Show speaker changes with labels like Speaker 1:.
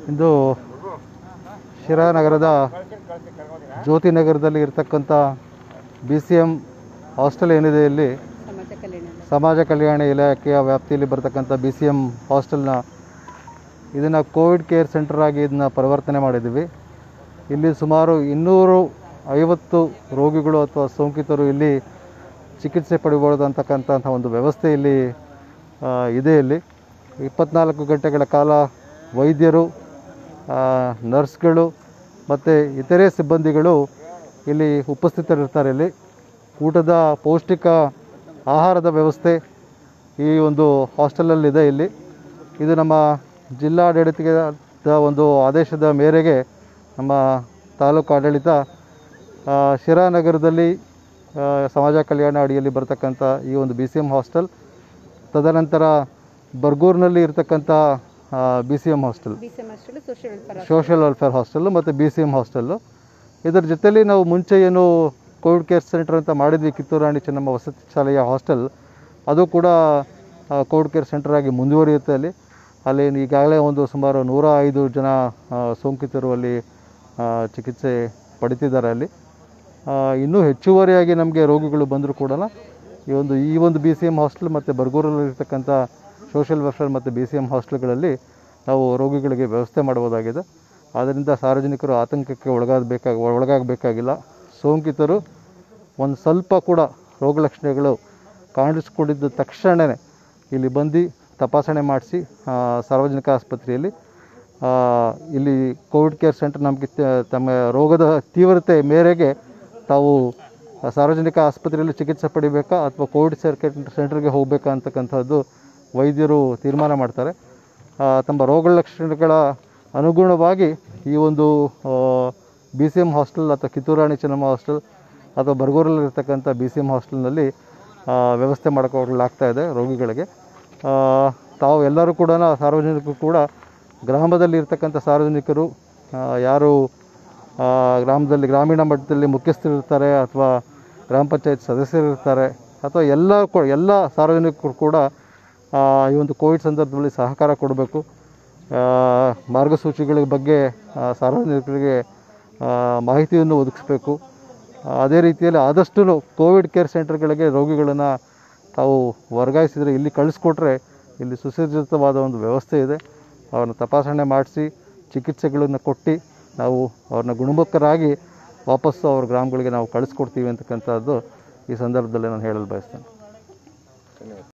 Speaker 1: ಇಂದು ಶಿರಾನಗರದ ಜ್ಯೋತಿ ನಗರದಲ್ಲಿ ಇರ್ತಕ್ಕಂಥ B C M hostel ಏನಿದೆ ಇಲ್ಲಿ
Speaker 2: ಸಮಾಜ ಕಲ್ಯಾಣ
Speaker 1: ಸಮಾಜ ಕಲ್ಯಾಣ ಇಲಾಖೆಯ ವ್ಯಾಪ್ತಿಯಲ್ಲಿ ಬರ್ತಕ್ಕಂಥ ಬಿ ಸಿ ಎಮ್ ಹಾಸ್ಟೆಲ್ನ ಇದನ್ನು ಕೋವಿಡ್ ಕೇರ್ ಸೆಂಟರ್ ಆಗಿ ಇದನ್ನ ಪರಿವರ್ತನೆ ಮಾಡಿದ್ದೀವಿ ಇಲ್ಲಿ ಸುಮಾರು ಇನ್ನೂರು ಐವತ್ತು ರೋಗಿಗಳು ಅಥವಾ ಸೋಂಕಿತರು ಇಲ್ಲಿ ಚಿಕಿತ್ಸೆ ಪಡಿಬೋದು ಅಂತಕ್ಕಂಥ ಒಂದು ವ್ಯವಸ್ಥೆ ಇಲ್ಲಿ ಆ, ಇದೆ ಇಲ್ಲಿ ಇಪ್ಪತ್ನಾಲ್ಕು ಗಂಟೆಗಳ ಕಾಲ ವೈದ್ಯರು ಆ, ನರ್ಸ್ಗಳು ಮತ್ತು ಇತರೆ ಸಿಬ್ಬಂದಿಗಳು ಇಲ್ಲಿ ಉಪಸ್ಥಿತರಿರ್ತಾರೆ ಇಲ್ಲಿ ಊಟದ ಪೌಷ್ಟಿಕ ಆಹಾರದ ವ್ಯವಸ್ಥೆ ಈ ಒಂದು ಹಾಸ್ಟೆಲಲ್ಲಿದೆ ಇಲ್ಲಿ ಇದು ನಮ್ಮ ಜಿಲ್ಲಾಡಳಿತದ ಒಂದು ಆದೇಶದ ಮೇರೆಗೆ ನಮ್ಮ ತಾಲೂಕು ಆಡಳಿತ ಆ, ಶಿರಾನಗರದಲ್ಲಿ ಆ, ಸಮಾಜ ಕಲ್ಯಾಣ ಅಡಿಯಲ್ಲಿ ಬರ್ತಕ್ಕಂಥ ಈ ಒಂದು ಬಿ ಸಿ ಎಮ್ ಹಾಸ್ಟೆಲ್ ತದನಂತರ ಬರ್ಗೂರಿನಲ್ಲಿ ಇರ್ತಕ್ಕಂಥ B C M hostel
Speaker 2: B C M hostel social welfare
Speaker 1: social welfare hostel ಮತ್ತು ಬಿ ಸಿ ಎಮ್ ಹಾಸ್ಟೆಲ್ಲು ಇದರ ಜೊತೆಲಿ ನಾವು ಮುಂಚೆ ಏನು ಕೋವಿಡ್ ಕೇರ್ ಸೆಂಟರ್ ಅಂತ ಮಾಡಿದ್ವಿ ಕಿತ್ತೂರು ರಾಣಿ ಚೆನ್ನಮ್ಮ ವಸತಿ ಶಾಲೆಯ ಹಾಸ್ಟೆಲ್ ಅದು ಕೂಡ ಆ, ಕೋವಿಡ್ ಕೇರ್ ಸೆಂಟರ್ ಆಗಿ ಮುಂದುವರಿಯುತ್ತೆ ಅಲ್ಲಿ ಅಲ್ಲಿ ಈಗಾಗಲೇ ಒಂದು ಸುಮಾರು ನೂರ ಐದು ಜನ ಆ, ಸೋಂಕಿತರು ಅಲ್ಲಿ ಆ, ಚಿಕಿತ್ಸೆ ಪಡಿತಿದ್ದಾರೆ ಅಲ್ಲಿ ಆ, ಇನ್ನೂ ಹೆಚ್ಚುವರಿಯಾಗಿ ನಮಗೆ ರೋಗಿಗಳು ಬಂದರೂ ಕೂಡ ಈ ಒಂದು ಈ ಒಂದು ಬಿ ಸಿ ಎಮ್ ಹಾಸ್ಟೆಲ್ ಮತ್ತು ಬರ್ಗೂರಲ್ಲಿರ್ತಕ್ಕಂಥ ಸೋಷಿಯಲ್ ವೆಲ್ಫೇರ್ ಮತ್ತು ಬಿ ಸಿ ಎಮ್ ಹಾಸ್ಟೆಲ್ಗಳಲ್ಲಿ ನಾವು ರೋಗಿಗಳಿಗೆ ವ್ಯವಸ್ಥೆ ಮಾಡಬಹುದಾಗಿದೆ ಆದ್ದರಿಂದ ಸಾರ್ವಜನಿಕರು ಆತಂಕಕ್ಕೆ ಒಳಗಾಗಬೇಕಾಗ ಒಳಗಾಗಬೇಕಾಗಿಲ್ಲ ಸೋಂಕಿತರು ಒಂದು ಸ್ವಲ್ಪ ಕೂಡ ರೋಗ ಲಕ್ಷಣಗಳು ಕಾಣಿಸ್ಕೊಂಡಿದ್ದ ತಕ್ಷಣವೇ ಇಲ್ಲಿ ಬಂದು ತಪಾಸಣೆ ಮಾಡಿಸಿ ಸಾರ್ವಜನಿಕ ಆಸ್ಪತ್ರೆಯಲ್ಲಿ ಆ, ಇಲ್ಲಿ ಕೋವಿಡ್ ಕೇರ್ ಸೆಂಟರ್ ನಮಗೆ ತ- ತಮ್ಮ ರೋಗದ ತೀವ್ರತೆ ಮೇರೆಗೆ ತಾವು ಸಾರ್ವಜನಿಕ ಆಸ್ಪತ್ರೆಯಲ್ಲಿ ಚಿಕಿತ್ಸೆ ಪಡಿಬೇಕಾ ಅಥವಾ ಕೋವಿಡ್ ಸರ್ಕೆ ಸೆಂಟರ್ಗೆ ಹೋಗಬೇಕಾ ಅಂತಕ್ಕಂಥದ್ದು ವೈದ್ಯರು ತೀರ್ಮಾನ ಮಾಡ್ತಾರೆ ಆ, ತಮ್ಮ ರೋಗ ಲಕ್ಷಣಗಳ ಅನುಗುಣವಾಗಿ ಈ ಒಂದು ಬಿ ಸಿ ಎಮ್ ಹಾಸ್ಟೆಲ್ ಅಥವಾ ಕಿತ್ತೂರು ರಾಣಿ ಚೆನ್ನಮ್ಮ ಹಾಸ್ಟೆಲ್ ಅಥವಾ ಬರ್ಗೂರಲ್ಲಿರ್ತಕ್ಕಂಥ ಬಿ ಸಿ ಎಮ್ ಹಾಸ್ಟೆಲ್ನಲ್ಲಿ ಆ, ವ್ಯವಸ್ಥೆ ಮಾಡಿಕೊಳ್ಳಲಾಗ್ತಾ ಇದೆ ರೋಗಿಗಳಿಗೆ ಆ, ತಾವು ಎಲ್ಲರೂ ಕೂಡ ಸಾರ್ವಜನಿಕರು ಕೂಡ ಗ್ರಾಮದಲ್ಲಿ ಇರ್ತಕ್ಕಂಥ ಸಾರ್ವಜನಿಕರು ಆ, ಯಾರು ಆ, ಗ್ರಾಮದಲ್ಲಿ ಗ್ರಾಮೀಣ ಮಟ್ಟದಲ್ಲಿ ಮುಖ್ಯಸ್ಥರಿರ್ತಾರೆ ಅಥವಾ ಗ್ರಾಮ ಪಂಚಾಯತ್ ಸದಸ್ಯರಿರ್ತಾರೆ ಅಥವಾ ಎಲ್ಲ ಕೂ ಎಲ್ಲ ಸಾರ್ವಜನಿಕರು ಕೂಡ ಆ, ಈ ಒಂದು ಕೋವಿಡ್ ಸಂದರ್ಭದಲ್ಲಿ ಸಹಕಾರ ಕೊಡಬೇಕು ಆ, ಮಾರ್ಗಸೂಚಿಗಳ ಬಗ್ಗೆ ಆ, ಸಾರ್ವಜನಿಕರಿಗೆ ಆ, ಮಾಹಿತಿಯನ್ನು ಒದಗಿಸ್ಬೇಕು ಆ, ಅದೇ ರೀತಿಯಲ್ಲಿ ಆದಷ್ಟು ಕೋವಿಡ್ ಕೇರ್ ಸೆಂಟರ್ಗಳಿಗೆ ರೋಗಿಗಳನ್ನು ತಾವು ವರ್ಗಾಯಿಸಿದರೆ ಇಲ್ಲಿ ಕಳಿಸ್ಕೊಟ್ರೆ ಇಲ್ಲಿ ಸುಸಜ್ಜಿತವಾದ ಒಂದು ವ್ಯವಸ್ಥೆ ಇದೆ ಅವ್ರನ್ನ ತಪಾಸಣೆ ಮಾಡಿಸಿ ಚಿಕಿತ್ಸೆಗಳನ್ನು ಕೊಟ್ಟು ನಾವು ಅವ್ರನ್ನ ಗುಣಮುಖರಾಗಿ ವಾಪಸ್ಸು ಅವ್ರ ಗ್ರಾಮಗಳಿಗೆ ನಾವು ಕಳಿಸ್ಕೊಡ್ತೀವಿ ಅಂತಕ್ಕಂಥದ್ದು ಈ ಸಂದರ್ಭದಲ್ಲಿ ನಾನು ಹೇಳಲು ಬಯಸ್ತೇನೆ